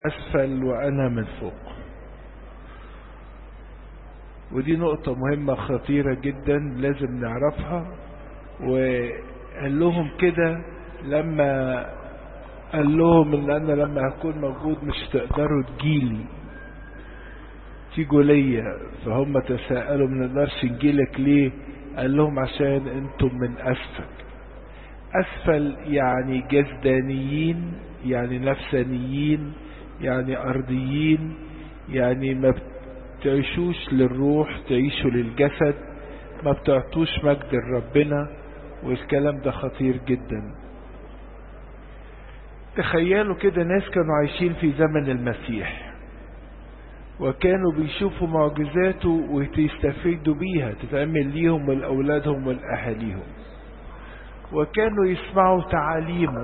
أسفل وأنا من فوق ودي نقطة مهمة خطيرة جدا لازم نعرفها وقال لهم كده لما قال لهم ان انا لما هكون موجود مش تقدروا تجيلي تيجوا ليا فهم تساءلوا ما نقدرش نجيلك ليه قال لهم عشان انتم من اسفل اسفل يعني جسدانيين يعني نفسانيين يعني ارضيين يعني ما بتعيشوش للروح تعيشوا للجسد ما بتعطوش مجد لربنا والكلام ده خطير جدا تخيلوا كده ناس كانوا عايشين في زمن المسيح وكانوا بيشوفوا معجزاته ويستفيدوا بيها تتعمل ليهم ولأولادهم ولأهاليهم وكانوا يسمعوا تعاليمه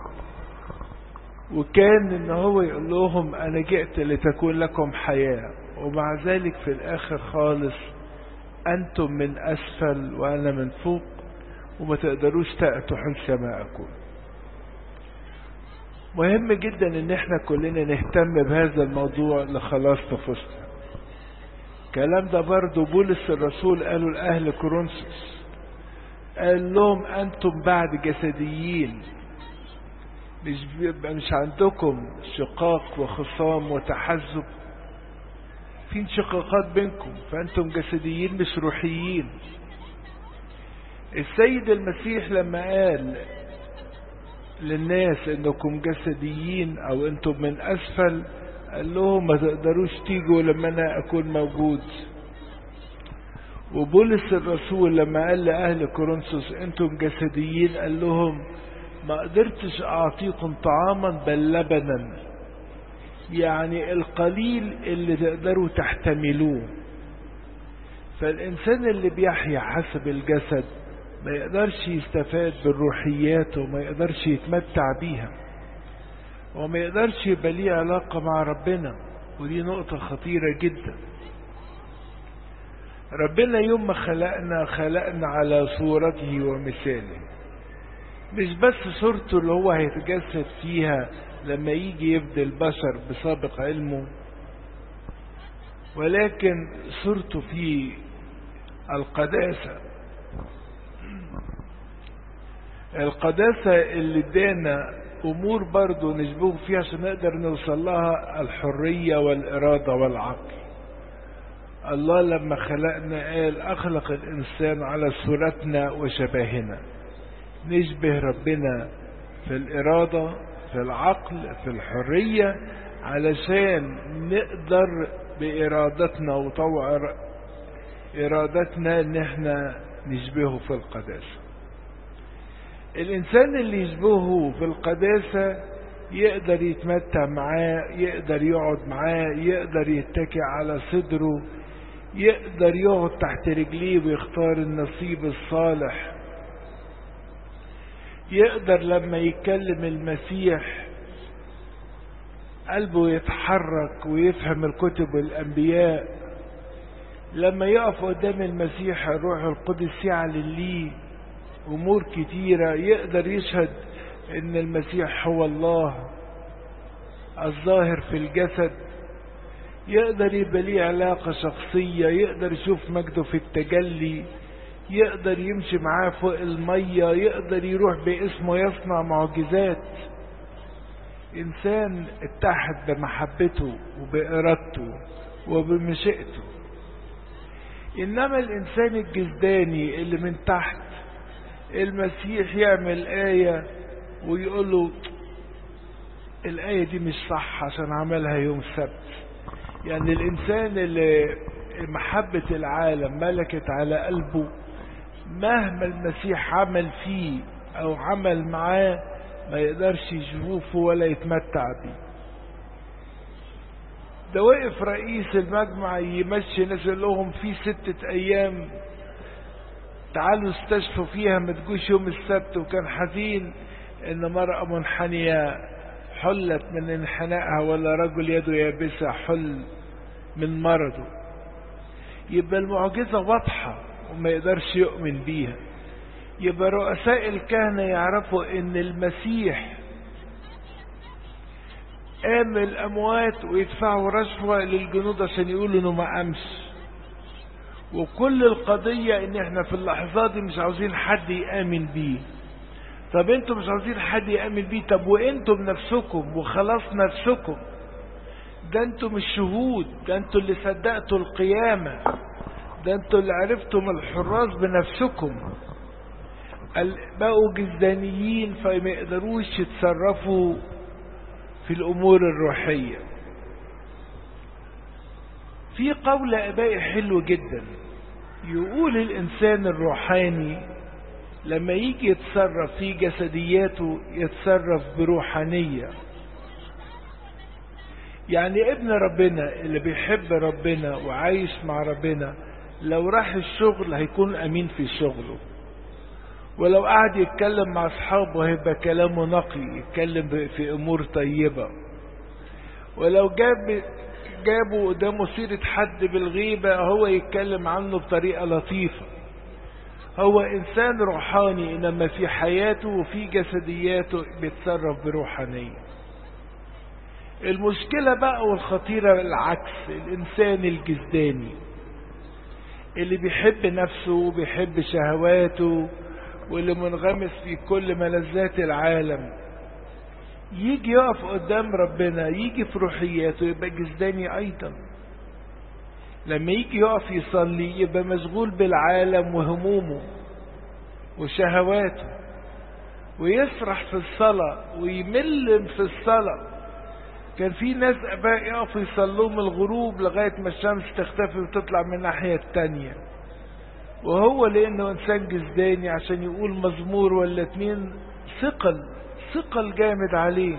وكان ان هو يقول لهم انا جئت لتكون لكم حياة ومع ذلك في الاخر خالص انتم من اسفل وانا من فوق وما تقدروش تأتوا حل سماءكم مهم جدا ان احنا كلنا نهتم بهذا الموضوع لخلاص نفوسنا الكلام ده برضه بولس الرسول قالوا لأهل كورنثوس قال لهم انتم بعد جسديين مش بيبقى مش عندكم شقاق وخصام وتحزب في انشقاقات بينكم فانتم جسديين مش روحيين السيد المسيح لما قال للناس انكم جسديين او انتم من اسفل قال لهم ما تقدروش تيجوا لما انا اكون موجود وبولس الرسول لما قال لأهل كورنثوس انتم جسديين قال لهم ما قدرتش اعطيكم طعاما بل لبنا يعني القليل اللي تقدروا تحتملوه فالانسان اللي بيحيا حسب الجسد ما يقدرش يستفاد بالروحيات وما يقدرش يتمتع بيها وما يقدرش يبقى ليه علاقة مع ربنا ودي نقطة خطيرة جدا ربنا يوم ما خلقنا خلقنا على صورته ومثاله مش بس صورته اللي هو هيتجسد فيها لما يجي يبدي البشر بسابق علمه ولكن صورته في القداسة القداسة اللي ادانا امور برضو نشبه فيها عشان نقدر نوصل لها الحرية والارادة والعقل الله لما خلقنا قال اخلق الانسان على صورتنا وشبهنا نشبه ربنا في الارادة في العقل في الحرية علشان نقدر بارادتنا وطوع ارادتنا ان احنا نشبهه في القداسه الإنسان اللي يشبهه في القداسة يقدر يتمتع معاه يقدر يقعد معاه يقدر يتكئ على صدره يقدر يقعد تحت رجليه ويختار النصيب الصالح يقدر لما يتكلم المسيح قلبه يتحرك ويفهم الكتب والأنبياء لما يقف قدام المسيح الروح القدس يعلن ليه امور كتيرة يقدر يشهد ان المسيح هو الله الظاهر في الجسد يقدر يبقى ليه علاقة شخصية يقدر يشوف مجده في التجلي يقدر يمشي معاه فوق المية يقدر يروح باسمه يصنع معجزات انسان اتحد بمحبته وبارادته وبمشيئته انما الانسان الجسداني اللي من تحت المسيح يعمل آية ويقول له الآية دي مش صح عشان عملها يوم السبت يعني الإنسان اللي محبة العالم ملكت على قلبه مهما المسيح عمل فيه أو عمل معاه ما يقدرش يشوفه ولا يتمتع بيه ده وقف رئيس المجمع يمشي ناس لهم في ستة أيام تعالوا استشفوا فيها ما تجوش يوم السبت وكان حزين ان مرأة منحنية حلت من انحنائها ولا رجل يده يابسة حل من مرضه يبقى المعجزة واضحة وما يقدرش يؤمن بيها يبقى رؤساء الكهنة يعرفوا ان المسيح قام الأموات ويدفعوا رشوة للجنود عشان يقولوا إنه ما قامش وكل القضية إن إحنا في اللحظات دي مش عاوزين حد يآمن بيه طب انتوا مش عاوزين حد يآمن بيه طب وانتوا بنفسكم وخلاص نفسكم ده انتم الشهود ده انتوا اللي صدقتوا القيامة ده انتوا اللي عرفتم الحراس بنفسكم بقوا جزدانيين فما يقدروش يتصرفوا في الأمور الروحية في قول أبائي حلو جدا يقول الإنسان الروحاني لما يجي يتصرف في جسدياته يتصرف بروحانية يعني ابن ربنا اللي بيحب ربنا وعايش مع ربنا لو راح الشغل هيكون أمين في شغله ولو قعد يتكلم مع أصحابه هيبقى كلامه نقي يتكلم في أمور طيبة ولو جاب جابوا قدامه سيرة حد بالغيبة هو يتكلم عنه بطريقة لطيفة هو إنسان روحاني إنما في حياته وفي جسدياته بيتصرف بروحانية المشكلة بقى والخطيرة العكس الإنسان الجزداني اللي بيحب نفسه وبيحب شهواته واللي منغمس في كل ملذات العالم يجي يقف قدام ربنا يجي في روحياته يبقى جزداني أيضا لما يجي يقف يصلي يبقى مشغول بالعالم وهمومه وشهواته ويسرح في الصلاة ويمل في الصلاة كان في ناس اباء يقفوا يصلوا من الغروب لغاية ما الشمس تختفي وتطلع من الناحية التانية وهو لانه انسان جزداني عشان يقول مزمور ولا اتنين ثقل ثقل جامد عليه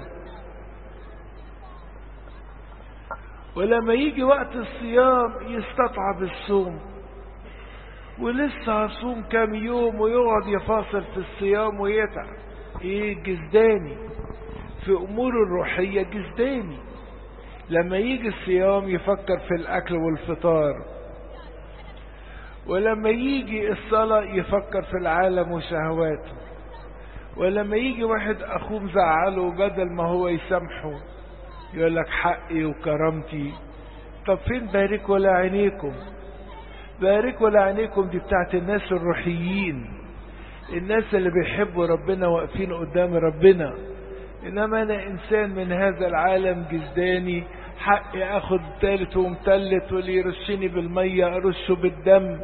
ولما يجي وقت الصيام يستطعب الصوم ولسه هصوم كام يوم ويقعد يفاصل في الصيام ويتعب ايه جزداني في امور الروحية جزداني لما يجي الصيام يفكر في الاكل والفطار ولما يجي الصلاة يفكر في العالم وشهواته ولما يجي واحد اخوه مزعله بدل ما هو يسامحه يقول لك حقي وكرامتي طب فين باركوا لعينيكم باركوا لعينيكم دي بتاعت الناس الروحيين الناس اللي بيحبوا ربنا واقفين قدام ربنا انما انا انسان من هذا العالم جزداني حقي اخد تالت ومتلت واللي يرشني بالمية ارشه بالدم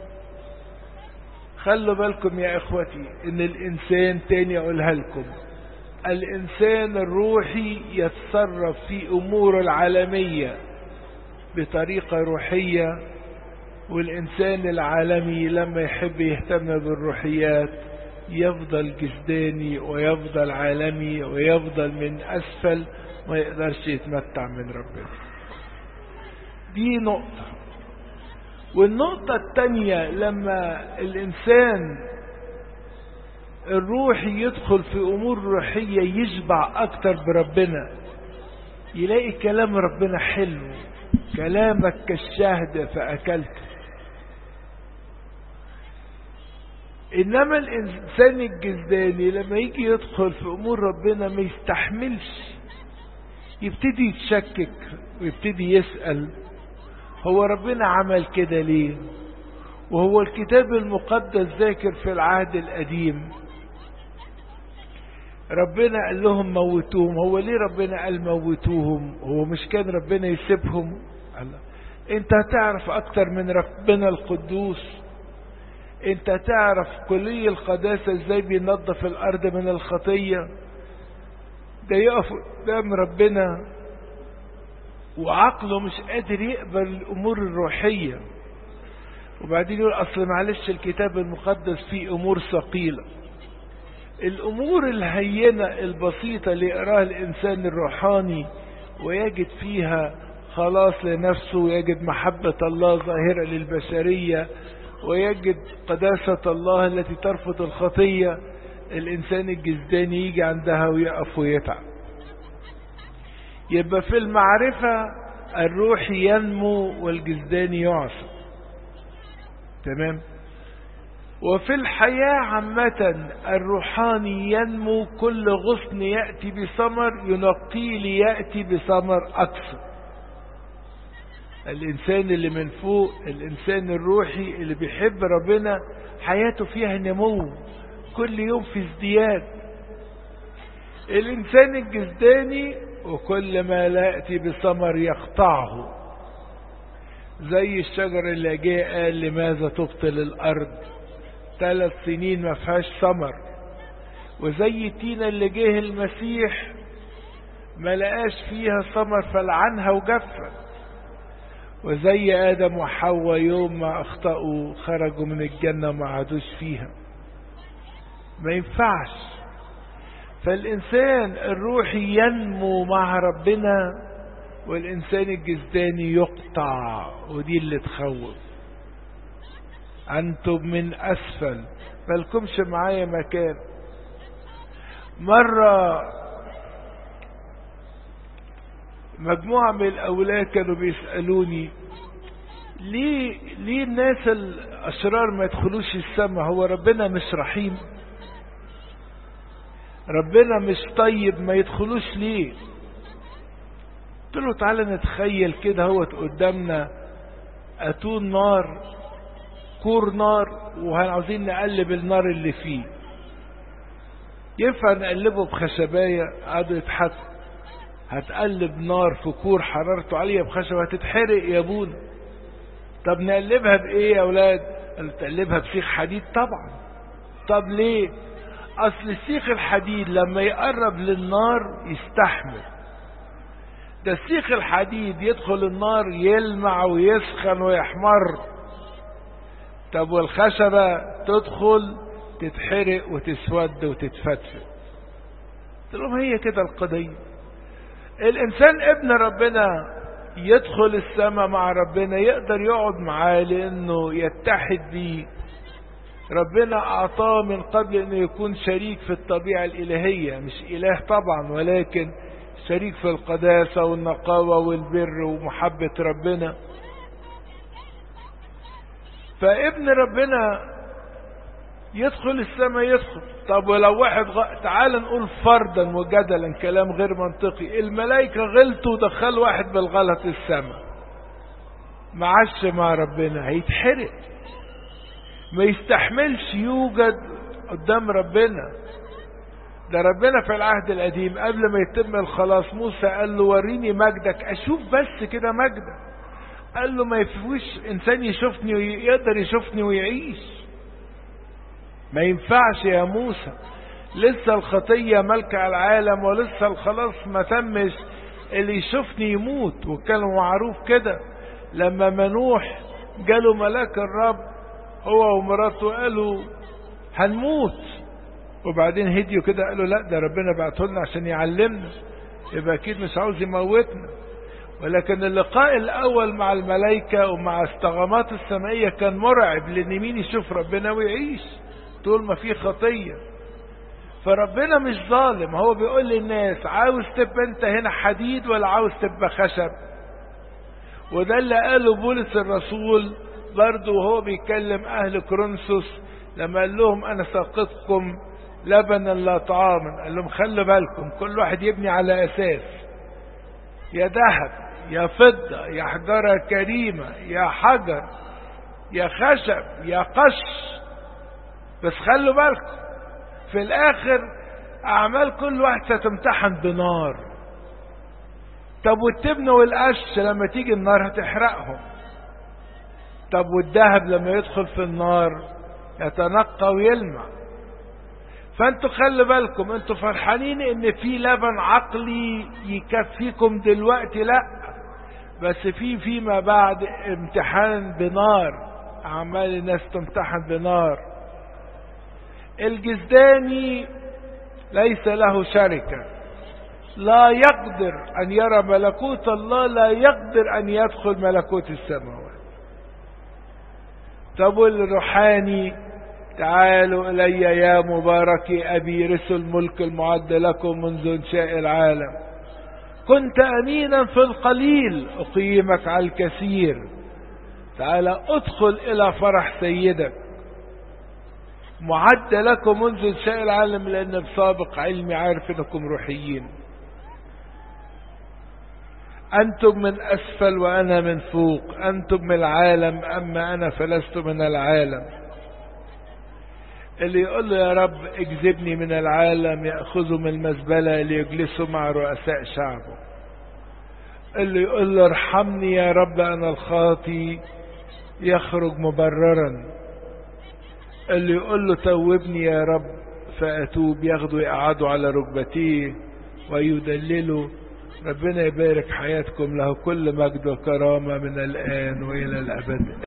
خلوا بالكم يا اخوتي ان الانسان تاني اقولها لكم الانسان الروحي يتصرف في امور العالمية بطريقة روحية والانسان العالمي لما يحب يهتم بالروحيات يفضل جسداني ويفضل عالمي ويفضل من اسفل ما يقدرش يتمتع من ربنا دي نقطة والنقطة التانية لما الانسان الروحي يدخل في امور روحية يشبع اكتر بربنا يلاقي كلام ربنا حلو كلامك كالشهد فاكلته انما الانسان الجزداني لما يجي يدخل في امور ربنا ما يستحملش يبتدي يتشكك ويبتدي يسأل هو ربنا عمل كده ليه وهو الكتاب المقدس ذاكر في العهد القديم ربنا قال لهم موتوهم هو ليه ربنا قال موتوهم هو مش كان ربنا يسيبهم الله انت هتعرف اكتر من ربنا القدوس انت تعرف كلي القداسة ازاي بينظف الارض من الخطية ده يقف قدام ربنا وعقله مش قادر يقبل الامور الروحية وبعدين يقول اصل معلش الكتاب المقدس فيه امور ثقيلة الامور الهينة البسيطة اللي يقراها الانسان الروحاني ويجد فيها خلاص لنفسه ويجد محبة الله ظاهرة للبشرية ويجد قداسة الله التي ترفض الخطية الإنسان الجزداني يجي عندها ويقف ويتعب يبقى في المعرفة الروح ينمو والجزداني يعصر تمام وفي الحياة عامة الروحاني ينمو كل غصن يأتي بثمر ينقيه ليأتي بثمر أكثر الإنسان اللي من فوق الإنسان الروحي اللي بيحب ربنا حياته فيها نمو كل يوم في ازدياد الإنسان الجسداني وكل ما لا يأتي بثمر يقطعه زي الشجر اللي جه قال لماذا تبطل الأرض ثلاث سنين ما فيهاش ثمر وزي تينا اللي جه المسيح ما لقاش فيها ثمر فلعنها وجفت وزي آدم وحواء يوم ما أخطأوا خرجوا من الجنة ما عادوش فيها ما ينفعش فالإنسان الروحي ينمو مع ربنا والإنسان الجسداني يقطع ودي اللي تخوف أنتم من أسفل مالكمش معايا مكان مرة مجموعة من الأولاد كانوا بيسألوني ليه ليه الناس الأشرار ما يدخلوش السماء هو ربنا مش رحيم ربنا مش طيب ما يدخلوش ليه قلت له تعالى نتخيل كده هوت قدامنا أتون نار كور نار وعاوزين نقلب النار اللي فيه ينفع نقلبه بخشباية قعدوا يضحكوا هتقلب نار في كور حرارته عالية بخشبة هتتحرق يا ابونا طب نقلبها بايه يا اولاد قالوا تقلبها بسيخ حديد طبعا طب ليه اصل السيخ الحديد لما يقرب للنار يستحمل ده السيخ الحديد يدخل النار يلمع ويسخن ويحمر طب والخشبة تدخل تتحرق وتسود وتتفتفت قلت لهم هي كده القضية الإنسان ابن ربنا يدخل السماء مع ربنا يقدر يقعد معاه لأنه يتحد بيه ربنا أعطاه من قبل أنه يكون شريك في الطبيعة الإلهية مش إله طبعا ولكن شريك في القداسة والنقاوة والبر ومحبة ربنا فابن ربنا يدخل السماء يدخل طب ولو واحد غ... تعال نقول فرضا وجدلا كلام غير منطقي الملائكة غلطوا ودخلوا واحد بالغلط السماء معش مع ربنا هيتحرق ما يستحملش يوجد قدام ربنا ده ربنا في العهد القديم قبل ما يتم الخلاص موسى قال له وريني مجدك اشوف بس كده مجدك قال له ما يفوش انسان يشوفني ويقدر يشوفني ويعيش ما ينفعش يا موسى لسه الخطية ملكة العالم ولسه الخلاص ما تمش اللي يشوفني يموت وكان معروف كده لما منوح جاله ملاك الرب هو ومراته قالوا هنموت وبعدين هديوا كده قالوا لا ده ربنا بعته لنا عشان يعلمنا يبقى اكيد مش عاوز يموتنا ولكن اللقاء الاول مع الملائكة ومع الطغمات السمائية كان مرعب لان مين يشوف ربنا ويعيش طول ما في خطية فربنا مش ظالم هو بيقول للناس عاوز تبقى انت هنا حديد ولا عاوز تبقى خشب وده اللي قاله بولس الرسول برضه وهو بيكلم اهل كورنثوس لما قال لهم انا ساقطكم لبنا لا طعاما قال لهم خلوا بالكم كل واحد يبني على اساس يا ذهب يا فضة يا حجرة كريمة يا حجر يا خشب يا قش بس خلوا بالكم في الاخر اعمال كل واحد ستمتحن بنار طب والتبن والقش لما تيجي النار هتحرقهم طب والذهب لما يدخل في النار يتنقى ويلمع فانتوا خلي بالكم انتوا فرحانين ان في لبن عقلي يكفيكم دلوقتي لا بس في فيما بعد امتحان بنار اعمال الناس تمتحن بنار الجزداني ليس له شركة لا يقدر أن يرى ملكوت الله لا يقدر أن يدخل ملكوت السماوات طب الروحاني تعالوا إلي يا مبارك أبي رثوا الملك المعد لكم منذ انشاء العالم كنت أمينا في القليل أقيمك على الكثير تعال ادخل إلى فرح سيدك معد لكم منذ انشاء العالم لان بسابق علمي عارف انكم روحيين انتم من اسفل وانا من فوق انتم من العالم اما انا فلست من العالم اللي يقول له يا رب اجذبني من العالم يأخذه من المزبلة ليجلسوا مع رؤساء شعبه اللي يقول له ارحمني يا رب انا الخاطي يخرج مبررا اللي يقول له توبني يا رب فأتوب ياخده يقعدوا على ركبتيه ويدللوا ربنا يبارك حياتكم له كل مجد وكرامة من الآن وإلى الأبد